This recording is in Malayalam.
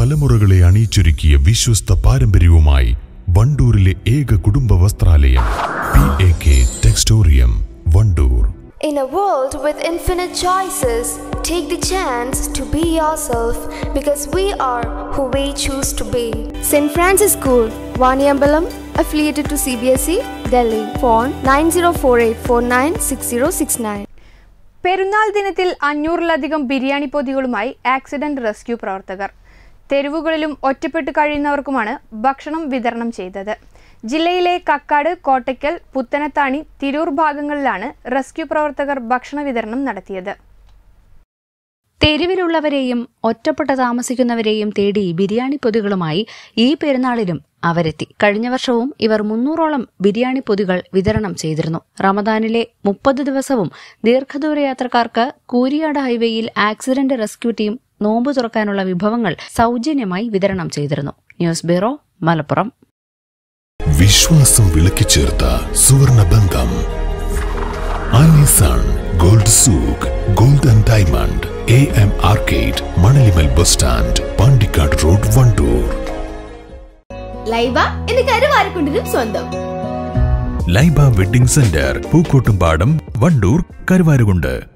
തലമുറകളെ അണിയിച്ചൊരുക്കിയ വിശ്വസ്ത പാരമ്പര്യവുമായി വണ്ടൂരിലെ ഏക കുടുംബ വസ്ത്രാലയം P A K Textorium Wandoor In a world with infinite choices, take the chance to be yourself because we are who we choose to be. St. Francis School, Vaniambalam, affiliated to CBSE, Delhi. Phone 9048496069. പെരുന്നാൾ ദിനത്തിൽ അഞ്ഞൂറിലധികം ബിരിയാണി പൊതികളുമായി ആക്സിഡന്റ് റെസ്ക്യൂ പ്രവർത്തകർ തെരുവുകളിലും ഒറ്റപ്പെട്ട് കഴിയുന്നവർക്കുമാണ് ഭക്ഷണം വിതരണം ചെയ്തത് ജില്ലയിലെ കക്കാട് കോട്ടയ്ക്കൽ പുത്തനത്താണി തിരൂർ ഭാഗങ്ങളിലാണ് റെസ്ക്യൂ പ്രവർത്തകർ ഭക്ഷണ വിതരണം നടത്തിയത് തെരുവിലുള്ളവരെയും ഒറ്റപ്പെട്ട് താമസിക്കുന്നവരെയും തേടി ബിരിയാണി പൊതികളുമായി ഈ പെരുന്നാളിലും അവരെത്തി കഴിഞ്ഞ വർഷവും ഇവർ മുന്നൂറോളം ബിരിയാണി പൊതികൾ വിതരണം ചെയ്തിരുന്നു റമദാനിലെ മുപ്പത് ദിവസവും ദീർഘദൂര യാത്രക്കാർക്ക് കൂരിയാട് ഹൈവേയിൽ ആക്സിഡന്റ് റെസ്ക്യൂ ടീം നോമ്പ് തുറക്കാനുള്ള വിഭവങ്ങൾ സൗജന്യമായി വിതരണം ചെയ്തിരുന്നു ന്യൂസ് ബ്യൂറോ മലപ്പുറം വിശ്വാസം വിളക്കി ചേർത്ത സുവർണ ബന്ധം Alison gold souk gold and diamond A M arcade Manalimal bus stand Pandikkad road Wandoor Laiba എന്ന് കരുവാരക്കുണ്ടിനും സ്വന്തം ലൈബ വെഡിംഗ് സെന്റർ പൂക്കോട്ടുംപാടം വണ്ടൂർ കരുവാരുകുണ്ട്